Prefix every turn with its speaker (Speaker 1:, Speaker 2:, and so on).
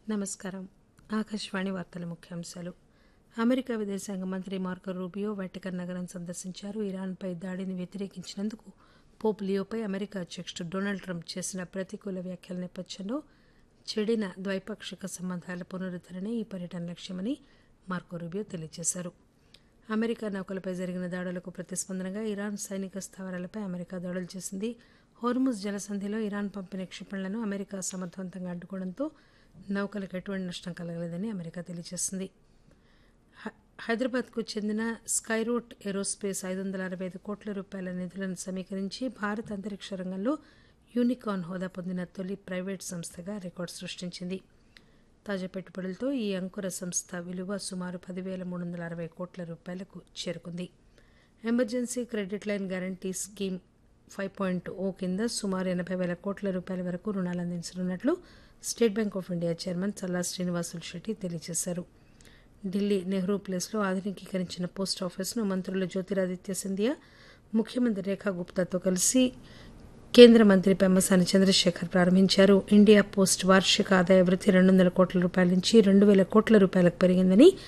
Speaker 1: నమస్కారం ఆకాశవాణి వార్తల ముఖ్యాంశాలు అమెరికా విదేశాంగ మంత్రి మార్కో రూబియో వాటికన్ నగరం సందర్శించారు ఇరాన్పై దాడిని వ్యతిరేకించినందుకు పోప్ లియోపై అమెరికా అధ్యక్షుడు డొనాల్డ్ ట్రంప్ చేసిన ప్రతికూల వ్యాఖ్యల నేపథ్యంలో చెడిన ద్వైపాక్షిక సంబంధాల పునరుద్దరణే ఈ పర్యటన లక్ష్యమని మార్కో రూబియో తెలియజేశారు అమెరికా నౌకలపై జరిగిన దాడులకు ప్రతిస్పందనగా ఇరాన్ సైనిక స్థావరాలపై అమెరికా దాడులు చేసింది హోర్ముజ్ జలసంధిలో ఇరాన్ పంపిన క్షిపణులను అమెరికా సమర్థవంతంగా అడ్డుకోవడంతో నౌకలకు ఎటువంటి నష్టం కలగలేదని అమెరికా తెలియజేసింది హై- హైదరాబాద్కు చెందిన స్కైరూట్ ఏరోస్పేస్ ఐదు వందల అరవై ఐదు కోట్ల రూపాయల నిధులను సమీకరించి భారత అంతరిక్ష రంగంలో యూనికార్న్ హోదా పొందిన తొలి ప్రైవేట్ సంస్థగా రికార్డు సృష్టించింది తాజా పెట్టుబడులతో ఈ అంకుర సంస్థ విలువ సుమారు పదివేల మూడు వందల అరవై కోట్ల రూపాయలకు చేరుకుంది emergency credit line guarantee scheme five point O కింద సుమారు ఎనభై వేల కోట్ల రూపాయల వరకు రుణాలు అందించనున్నట్లు State Bank of India chairman Challa Srinivasulu Setty తెలియజేశారు ఢిల్లీ నెహ్రూ ప్లేస్లో ఆధునికీకరించిన పోస్ట్ ఆఫీసును మంత్రులు జ్యోతిరాదిత్య సింధియా ముఖ్యమంత్రి రేఖా గుప్తాతో కలిసి కేంద్ర మంత్రి పెమ్మసాని చంద్రశేఖర్ ప్రారంభించారు ఇండియా పోస్ట్ వార్షిక ఆదాయ వృద్ధి రెండు వందల కోట్ల రూపాయల నుంచి రెండు వేల కోట్ల రూపాయలకు పెరిగిందని